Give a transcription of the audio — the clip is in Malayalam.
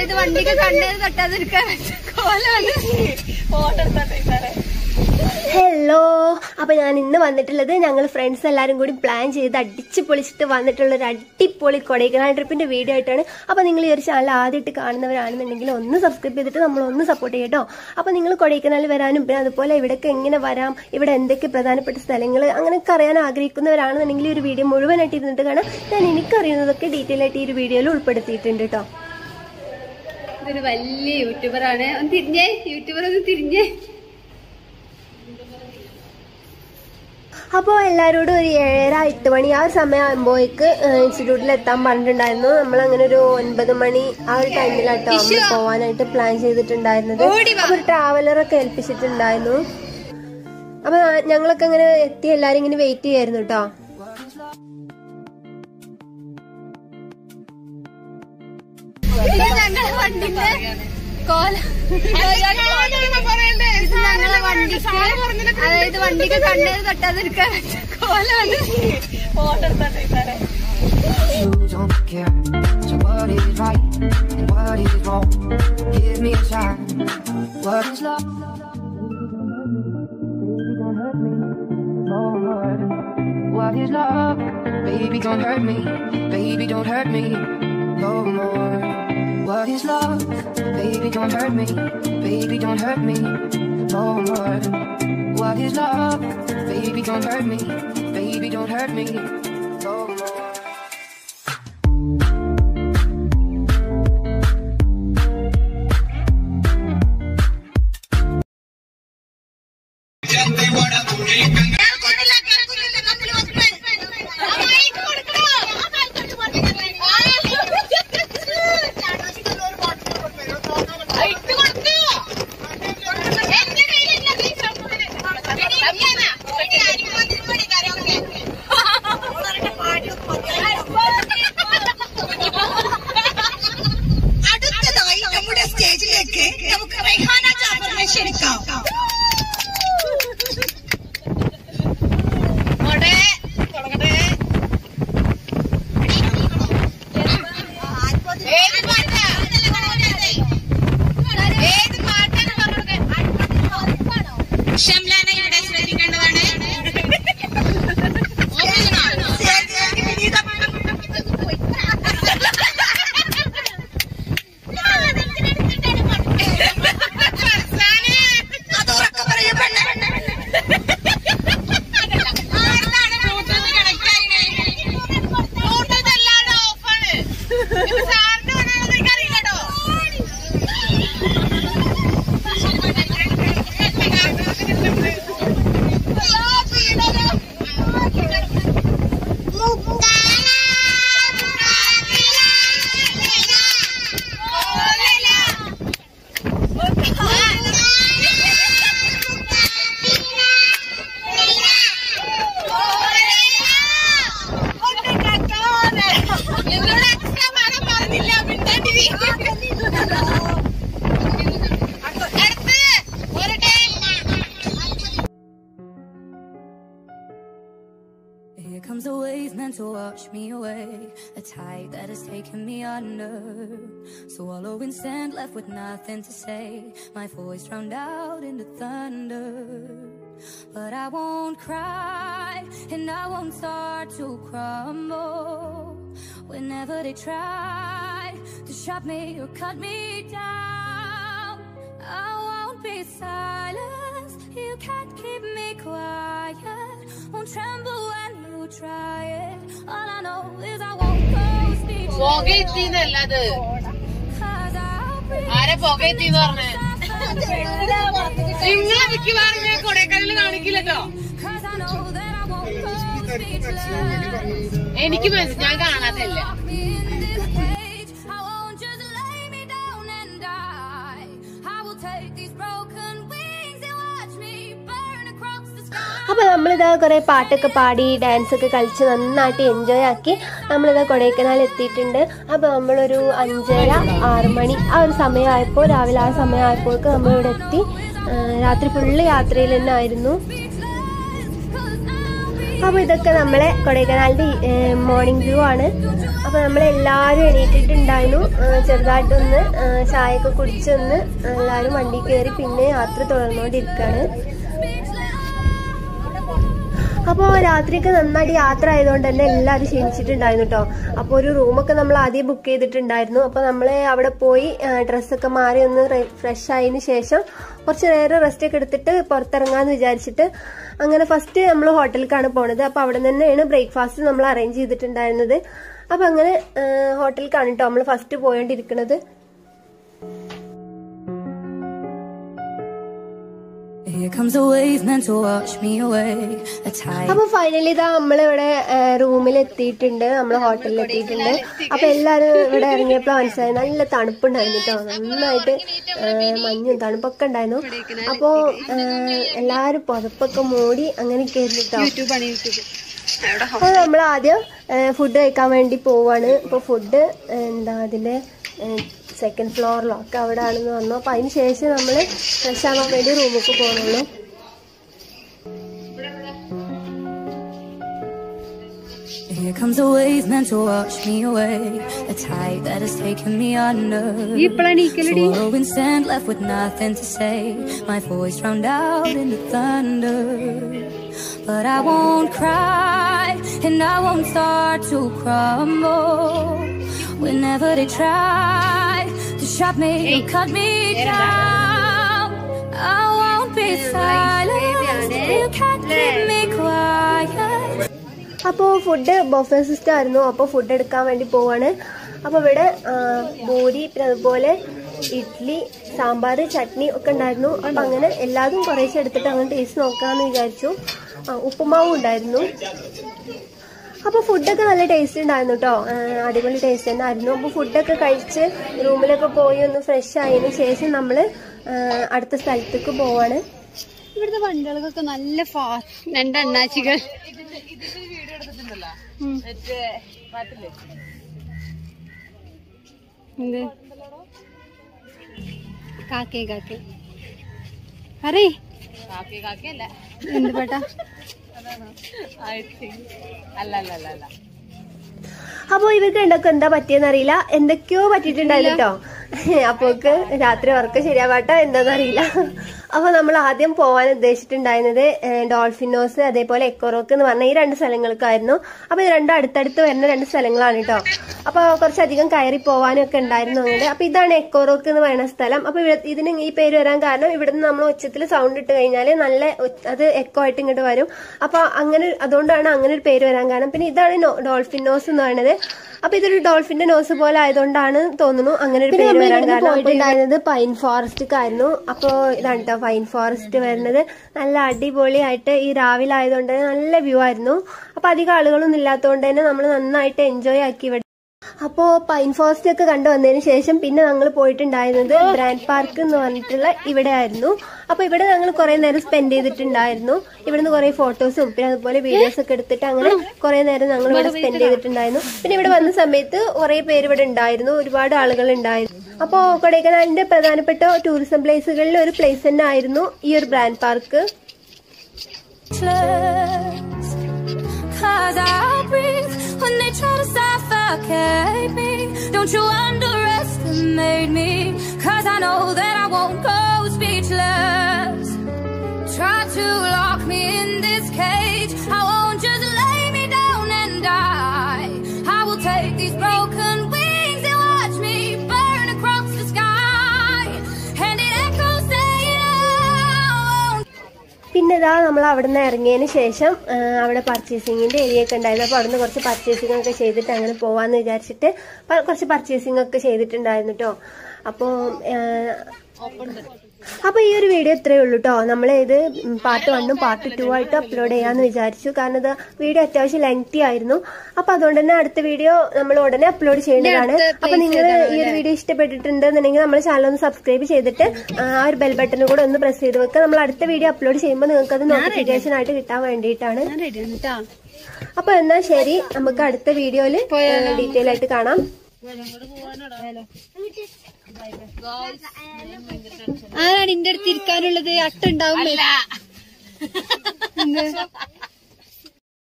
അതായത് വണ്ടിക്ക് കണ്ണേര് തട്ടാതിരിക്കാൻ കോലാണ് ഹലോ അപ്പൊ ഞാൻ ഇന്ന് വന്നിട്ടുള്ളത് ഞങ്ങൾ ഫ്രണ്ട്സ് എല്ലാവരും കൂടി പ്ലാൻ ചെയ്ത് അടിച്ച് പൊളിച്ചിട്ട് വന്നിട്ടുള്ള ഒരു അടിപൊളി കൊടൈക്കനാൽ ട്രിപ്പിന്റെ വീഡിയോ ആയിട്ടാണ് അപ്പൊ നിങ്ങൾ ഈ ഒരു ചാനൽ ആദ്യമായിട്ട് കാണുന്നവരാണെന്നുണ്ടെങ്കിൽ ഒന്ന് സബ്സ്ക്രൈബ് ചെയ്തിട്ട് നമ്മൾ ഒന്ന് സപ്പോർട്ട് ചെയ്യട്ടോ അപ്പൊ നിങ്ങൾ കൊടൈക്കനാൽ വരാനും പിന്നെ അതുപോലെ ഇവിടേക്ക് എങ്ങനെ വരാം ഇവിടെ എന്തൊക്കെ പ്രധാനപ്പെട്ട സ്ഥലങ്ങൾ അങ്ങനെയൊക്കെ അറിയാൻ ആഗ്രഹിക്കുന്നവരാണെന്നുണ്ടെങ്കിൽ ഈ ഒരു വീഡിയോ മുഴുവനായിട്ട് ഇരുന്നിട്ട് കാണാം ഞാൻ എനിക്കറിയുന്നതൊക്കെ ഡീറ്റെയിൽ ആയിട്ട് ഈ ഒരു വീഡിയോയിൽ ഉൾപ്പെടുത്തിയിട്ടുണ്ട് കേട്ടോ ഇതൊരു വലിയ യൂട്യൂബറാണ് ഒന്ന് തിരിഞ്ഞേ യൂട്യൂബർ ഒന്ന് തിരിഞ്ഞേ അപ്പോൾ എല്ലാവരോടും ഒരു ഏഴര എട്ട് മണി ആ ഒരു സമയമാകുമ്പോഴേക്ക് ഇൻസ്റ്റിറ്റ്യൂട്ടിൽ എത്താൻ പറഞ്ഞിട്ടുണ്ടായിരുന്നു നമ്മൾ അങ്ങനെ ഒരു ഒൻപത് മണി ആ ഒരു ടൈമിലാട്ടോ നമ്മൾ പോവാനായിട്ട് പ്ലാൻ ചെയ്തിട്ടുണ്ടായിരുന്നത് അപ്പൊ ഒരു ട്രാവലറൊക്കെ ഏൽപ്പിച്ചിട്ടുണ്ടായിരുന്നു അപ്പൊ ഞങ്ങളൊക്കെ അങ്ങനെ എത്തി എല്ലാരും ഇങ്ങനെ വെയിറ്റ് ചെയ്യായിരുന്നു കേട്ടോ ഇത് ഞങ്ങളെ വണ്ടിന്റെ കോല ഇത് ഞങ്ങളെ വണ്ടിക്ക് അതായത് വണ്ടിക്ക് കണ്ണേര് തട്ടാതിരിക്കാൻ കോലാണ് You don't care. So what is right and what is wrong? Give me a sign. What is love? Baby, don't hurt me no more. What is love? Baby, don't hurt me. Baby, don't hurt me no more. What is love? Baby, don't hurt me. Baby, don't hurt me no more. What is love? Baby, don't hurt me. Baby, don't hurt me no more. അടുത്തതായി നമ്മുടെ സ്റ്റേജിലേക്ക് നമുക്ക് റൈഹാന ജാഫറിനെ ക്ഷണിക്കാം ഷംലാന ഇവിടെ ശ്രദ്ധിക്കേണ്ടതാണ് അത് ഉറക്കെ പറയൂ പെണ്ണെ. ആരെന്നാണ് ബ്ലൂടൂത്ത് കണക്ട് ആയിനെ? ബ്ലൂടൂത്ത് അല്ലാതെ ഓഫാണ്. ഇത് സാറിന് വേണമെന്ന് എനിക്കറിയില്ലട്ടോ. അയ്യോ, പീഡനം. എന്നോട് അച്ഛൻ മരം പറഞ്ഞില്ല മിണ്ടാണ്ടിരി. അടുത്ത് ഒരു time Here comes a wave meant to wash me away, a tide that has taken me under. Swallowing sand, left with nothing to say. My voice drowned out in the thunder. But I won't cry, and I won't start to crumble. Whenever they try to shut me or cut me down, I won't be silenced. You can't keep me quiet. Won't tremble when you try it. All I know is I won't go speechless. പുകയെത്തിന്നല്ലത് 'Cause I'll breathe ആരെ പുകയെത്തിന്ന് പറഞ്ഞേ myself നിങ്ങളെ മിക്കവാറും ഞാൻ കൊടൈക്കനാലിൽ കാണിക്കില്ലട്ടോ 'Cause I know that I won't go speechless. എനിക്ക് മനസ്സിൽ ഞാൻ കാണാത്തല്ല Lock me in this cage. I won't just lay me down and die. I will take these broken wings and watch me burn across the sky. അപ്പൊ നമ്മളിതാ കുറെ പാട്ടൊക്കെ പാടി ഡാൻസ് ഒക്കെ കളിച്ച് നന്നായിട്ട് എൻജോയ് ആക്കി നമ്മളിതാ കൊടൈക്കനാൽ എത്തിയിട്ടുണ്ട് അപ്പൊ നമ്മളൊരു അഞ്ചര ആറ് മണി ആ ഒരു സമയമായപ്പോൾ രാവിലെ ആ സമയമായപ്പോഴേക്ക് നമ്മളിവിടെ എത്തി ആ, രാത്രി ഫുള്ള് യാത്രയിൽ തന്നെ ആയിരുന്നു Speechless, 'cause I'll be അപ്പൊ ഇതൊക്കെ നമ്മളെ കൊടൈക്കനാലിന്റെ മോർണിംഗ് വ്യൂ ആണ് അപ്പൊ നമ്മളെല്ലാരും എണീറ്റിട്ടുണ്ടായിരുന്നു ആ, ചെറുതായിട്ടൊന്ന് ആ, ചായയൊക്കെ കുടിച്ചൊന്ന് എല്ലാരും വണ്ടി കയറി പിന്നെ യാത്ര തുടർന്നുകൊണ്ടിരിക്കുകയാണ് അപ്പോൾ രാത്രിയൊക്കെ നന്നായിട്ട് യാത്ര ആയതുകൊണ്ട് തന്നെ എല്ലാവരും ക്ഷീണിച്ചിട്ടുണ്ടായിരുന്നു കേട്ടോ അപ്പോൾ ഒരു റൂമൊക്കെ നമ്മൾ ആദ്യം ബുക്ക് ചെയ്തിട്ടുണ്ടായിരുന്നു അപ്പോൾ നമ്മൾ അവിടെ പോയി ഡ്രസ്സൊക്കെ മാറി ഒന്ന് ഫ്രഷ് ആയതിനു ശേഷം കുറച്ച് നേരം റെസ്റ്റ് ഒക്കെ എടുത്തിട്ട് പുറത്തിറങ്ങാന്ന് വിചാരിച്ചിട്ട് അങ്ങനെ ഫസ്റ്റ് നമ്മൾ ഹോട്ടലിലേക്കാണ് പോണത് അപ്പോൾ അവിടെ തന്നെയാണ് ബ്രേക്ക്ഫാസ്റ്റ് നമ്മൾ അറേഞ്ച് ചെയ്തിട്ടുണ്ടായിരുന്നത് അപ്പോൾ അങ്ങനെ ഹോട്ടലിലേക്കാണ് കേട്ടോ നമ്മൾ ഫസ്റ്റ് പോയോണ്ടിരിക്കുന്നത് Here comes a wave meant to wash me away. A tide അപ്പൊ ഫൈനലി ഇതാ നമ്മളിവിടെ റൂമിൽ എത്തിയിട്ടുണ്ട് നമ്മൾ ഹോട്ടലിൽ എത്തിയിട്ടുണ്ട് അപ്പൊ എല്ലാരും ഇവിടെ ഇറങ്ങിയപ്പോൾ മനസ്സിലായി നല്ല തണുപ്പുണ്ടായിരുന്നു കേട്ടോ നന്നായിട്ട് ആ, മഞ്ഞും തണുപ്പൊക്കെ ഉണ്ടായിരുന്നു അപ്പോ ആ, എല്ലാരും പുതപ്പൊക്കെ മൂടി അങ്ങനെയൊക്കെ ആയിരുന്നു കേട്ടോ അപ്പൊ നമ്മൾ ആദ്യം ഫുഡ് കഴിക്കാൻ വേണ്ടി പോവാണ് അപ്പൊ ഫുഡ് എന്താ അതിന്റെ സെക്കൻഡ് ഫ്ലോറിലോ ഒക്കെ അവിടെ ആണെന്ന് പറഞ്ഞു അപ്പൊ അതിന് ശേഷം നമ്മള് ഫ്രഷ് ആവാൻ വേണ്ടി റൂമിലേക്ക് പോകുന്നുള്ളൂ Here comes a wave meant to wash me away. A tide that has taken me under. Swallowing sand, left with nothing to say. My voice drowned out in the thunder. But I won't cry, and I won't start to crumble. Whenever they try to shut me and cut me down, I won't be silent. You can't keep me quiet. അപ്പോൾ ഫുഡ് ബൊഫെ സിസ്റ്റം ആയിരുന്നു അപ്പോൾ ഫുഡ് എടുക്കാൻ വേണ്ടി പോവാണ് അപ്പോൾ ഇവിടെ ആ, പൂരി പിന്നെ അതുപോലെ ഇഡ്ഡലി സാമ്പാർ ചട്നി ഒക്കെ ഉണ്ടായിരുന്നു അപ്പം അങ്ങനെ എല്ലാതും കുറേശ്ശെ എടുത്തിട്ട് അങ്ങനെ ടേസ്റ്റ് നോക്കാമെന്ന് വിചാരിച്ചു ആ, ഉപ്പുമാവും ഉണ്ടായിരുന്നു അപ്പോൾ ഫുഡൊക്കെ നല്ല ടേസ്റ്റ് ഉണ്ടായിരുന്നു കേട്ടോ അടിപൊളി ടേസ്റ്റ് തന്നെ ആയിരുന്നു അപ്പോൾ ഫുഡൊക്കെ കഴിച്ച് റൂമിലൊക്കെ പോയി ഒന്ന് ഫ്രഷ് ആയതിനു ശേഷം നമ്മൾ അടുത്ത സ്ഥലത്തേക്ക് പോവാണ് ഇവിടുത്തെ വണ്ടികൾക്കൊക്കെ നല്ല ഫാ രണ്ട് അണ്ണാച്ചികൾ മറ്റേ പാട്ടില്ലേ എന്ത് കാക്കേ കാക്കേ പറയ് കാക്കി കാക്കി അല്ല എന്ത് പാട്ടാ ഐ തിങ്ക് അല്ല അല്ല അല്ല അല്ല അപ്പൊ ഇവർക്ക് രണ്ടൊക്കെ എന്താ പറ്റിയെന്ന് അറിയില്ല എന്തൊക്കെയോ പറ്റിയിട്ടുണ്ടായിരുന്നു കേട്ടോ അപ്പോക്ക് രാത്രി ഉറക്കം ശരിയാവാട്ടോ എന്താണെന്നറിയില്ല അപ്പൊ നമ്മൾ ആദ്യം പോവാൻ ഉദ്ദേശിച്ചിട്ടുണ്ടായിരുന്നത് ഏഹ്, ഡോൾഫിനോസ് അതേപോലെ എക്കോറോക്ക് എന്ന് പറഞ്ഞ ഈ രണ്ട് സ്ഥലങ്ങൾക്കായിരുന്നു അപ്പൊ ഇത് രണ്ടും അടുത്തടുത്ത് വരുന്ന രണ്ട് സ്ഥലങ്ങളാണ് കേട്ടോ അപ്പൊ കുറച്ചധികം കയറി പോവാനും ഒക്കെ ഉണ്ടായിരുന്നു അങ്ങനെ അപ്പൊ ഇതാണ് എക്കോറോക്ക് എന്ന് പറയുന്ന സ്ഥലം അപ്പൊ ഇവിടെ ഇതിന് ഈ പേര് വരാൻ കാരണം ഇവിടുന്ന് നമ്മൾ ഉച്ചത്തിൽ സൗണ്ട് ഇട്ട് കഴിഞ്ഞാൽ നല്ല ഒ- അത് എക്കോ ആയിട്ട് ഇങ്ങോട്ട് വരും അപ്പൊ അങ്ങനെ അതുകൊണ്ടാണ് അങ്ങനെ ഒരു പേര് വരാൻ കാരണം പിന്നെ ഇതാണ് നോ- ഡോൾഫിൻ നോസ് എന്ന് പറയുന്നത് അപ്പൊ ഇതൊരു ഡോൾഫിന്റെ നോസ് പോലെ ആയതുകൊണ്ടാണ് തോന്നുന്നു അങ്ങനെ ഒരു പേര് വരാൻ കാരണം പോയിട്ടുണ്ടായിരുന്നത് പൈൻ ഫോറസ്റ്റ് ആയിരുന്നു അപ്പൊ ഇതാണ് കേട്ടോ പൈൻ ഫോറസ്റ്റ് വരുന്നത് നല്ല അടിപൊളിയായിട്ട് ഈ രാവിലെ ആയതുകൊണ്ട് തന്നെ നല്ല വ്യൂ ആയിരുന്നു അപ്പൊ അധികം ആളുകളൊന്നും ഇല്ലാത്തതുകൊണ്ട് തന്നെ നമ്മൾ നന്നായിട്ട് എൻജോയ് ആക്കി ഇവിടെ അപ്പോ പൈൻ ഫോറസ്റ്റ് ഒക്കെ കണ്ടു വന്നതിന് ശേഷം പിന്നെ ഞങ്ങൾ പോയിട്ടുണ്ടായിരുന്നത് ബ്രാൻഡ് പാർക്ക് എന്ന് പറഞ്ഞിട്ടുള്ള ഇവിടെ ആയിരുന്നു അപ്പൊ ഇവിടെ ഞങ്ങൾ കുറെ നേരം സ്പെൻഡ് ചെയ്തിട്ടുണ്ടായിരുന്നു ഇവിടുന്ന് കുറെ ഫോട്ടോസും പിന്നെ അതുപോലെ വീഡിയോസ് ഒക്കെ എടുത്തിട്ട് അങ്ങനെ കുറെ നേരം ഞങ്ങൾ ഇവിടെ സ്പെൻഡ് ചെയ്തിട്ടുണ്ടായിരുന്നു പിന്നെ ഇവിടെ വന്ന സമയത്ത് കുറെ പേര് ഇവിടെ ഉണ്ടായിരുന്നു ഒരുപാട് ആളുകൾ ഉണ്ടായിരുന്നു അപ്പോ കൊടൈക്കനാലിന്റെ പ്രധാനപ്പെട്ട ടൂറിസം പ്ലേസുകളിൽ ഒരു പ്ലേസ് തന്നെ ആയിരുന്നു ഈ ഒരു brand park speechless. Cause I'll breathe when they try to suffocate me. Don't you underestimate me. Cause I know that I won't go speechless. Try to lock me in this cage. I won't just lay me down and die. I will take these broken wings and watch me burn across the sky. And it echoes saying, I won't പിന്നെ ഇതാ നമ്മൾ അവിടെ നിന്ന് ഇറങ്ങിയതിന് ശേഷം ആ, അവിടെ പർച്ചേസിങ്ങിന്റെ ഏരിയ ഒക്കെ ഉണ്ടായിരുന്നു അപ്പൊ അവിടുന്ന് കുറച്ച് പർച്ചേസിംഗ് ഒക്കെ ചെയ്തിട്ട് അങ്ങനെ പോവാന്ന് വിചാരിച്ചിട്ട് പ- കുറച്ച് പർച്ചേസിംഗ് ഒക്കെ ചെയ്തിട്ടുണ്ടായിരുന്നു കേട്ടോ അപ്പോൾ അപ്പൊ ഈ ഒരു വീഡിയോ ഇത്രയേ ഉള്ളൂ കേട്ടോ നമ്മൾ ഇത് പാർട്ട് വണ്ണും പാർട്ട് ടു ആയിട്ട് അപ്ലോഡ് ചെയ്യാന്ന് വിചാരിച്ചു കാരണം ഇത് വീഡിയോ അത്യാവശ്യം ലെങ്തി ആയിരുന്നു അപ്പൊ അതുകൊണ്ട് തന്നെ അടുത്ത വീഡിയോ നമ്മൾ ഉടനെ അപ്ലോഡ് ചെയ്യേണ്ടതാണ് അപ്പൊ നിങ്ങൾ ഈ ഒരു വീഡിയോ ഇഷ്ടപ്പെട്ടിട്ടുണ്ടെന്നുണ്ടെങ്കിൽ നമ്മുടെ ചാനൽ ഒന്ന് സബ്സ്ക്രൈബ് ചെയ്തിട്ട് ആ ഒരു ബെൽ ബട്ടൺ കൂടെ ഒന്ന് പ്രസ് ചെയ്ത് വെക്കുക നമ്മൾ അടുത്ത വീഡിയോ അപ്ലോഡ് ചെയ്യുമ്പോൾ നിങ്ങൾക്ക് അത് നോട്ടിഫിക്കേഷൻ ആയിട്ട് കിട്ടാൻ വേണ്ടിയിട്ടാണ് ഞാൻ റെഡി ആണ് കേട്ടാ അപ്പൊ എന്നാ ശരി നമുക്ക് അടുത്ത വീഡിയോയിൽ ഡീറ്റെയിൽ ആയിട്ട് കാണാം ആരാണ് ഇന്റെ അടുത്ത് ഇരിക്കാനുള്ളത് അട്ടുണ്ടാവും അല്ല